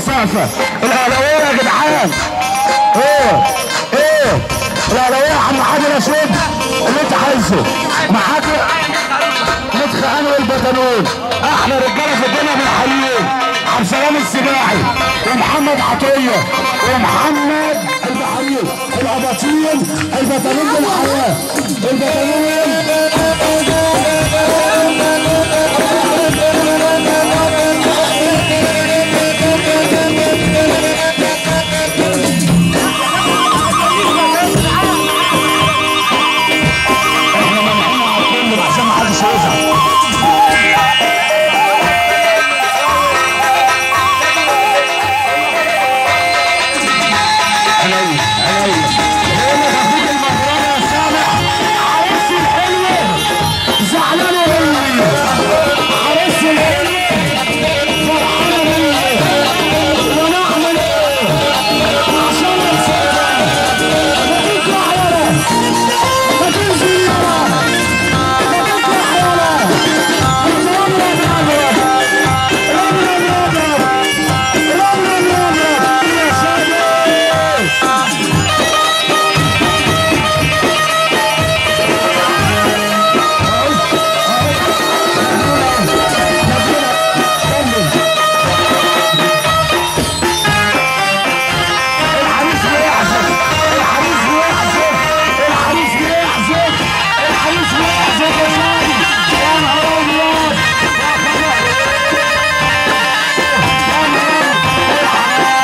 مسافه الاهلاويه يا جدعان ايه ايه الاهلاويه يا عم حاج رشيد اللي انت عايزه معاك متخان والبتنون احلى رجاله في الدنيا بنحييهم عبد السلام السباعي ومحمد عطيه ومحمد البحرير الاباطيل البتنون بالحياه البتنون احنا ممنوعين على الكل عشان ما حدش يزعل عينيا عينيا هنا خفيف المهرجان يا سامح عروس الحلوه زعلانه مني عروس الحلوه فرحانه مني وانا اعمل ايه عشان اكسبها مفيش وحيره مفيش زياره مفيش وحيره اضرب اضرب اضرب اضرب اضرب اضرب اضرب يا سامح الحريص بيعزف الحريص بيعزف الحريص بيعزف الحريص بيعزف يا شادي يا نهار ابيض يا خبر يا نهار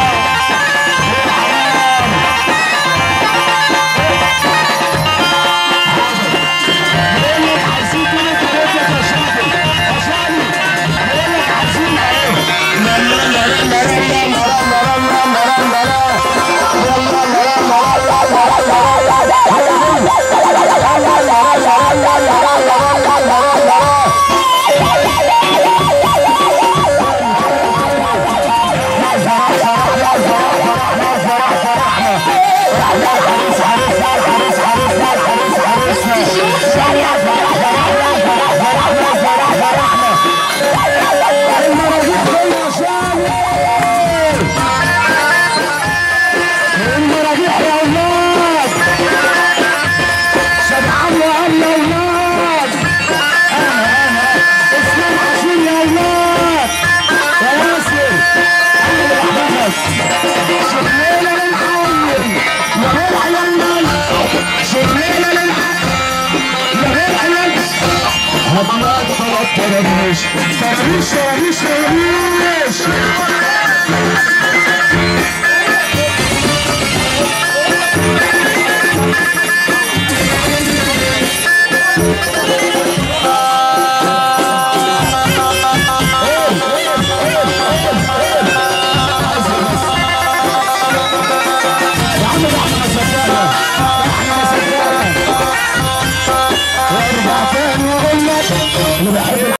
بقول لك عايزين كده تريدك يا شادي يا شادي بقول لك عايزين ايه لا لا لا لا لا لا لا لا لا لا المراجيح يا اولاد سبعان وقال يا اولاد انا انا اسلام عاشور يا اولاد يا ياسر انا بحبك شغلانه للحي يا روح يا الملك شغلانه للحي يا روح يا الملك هبلات خلاص ترابيش ترابيش ترابيش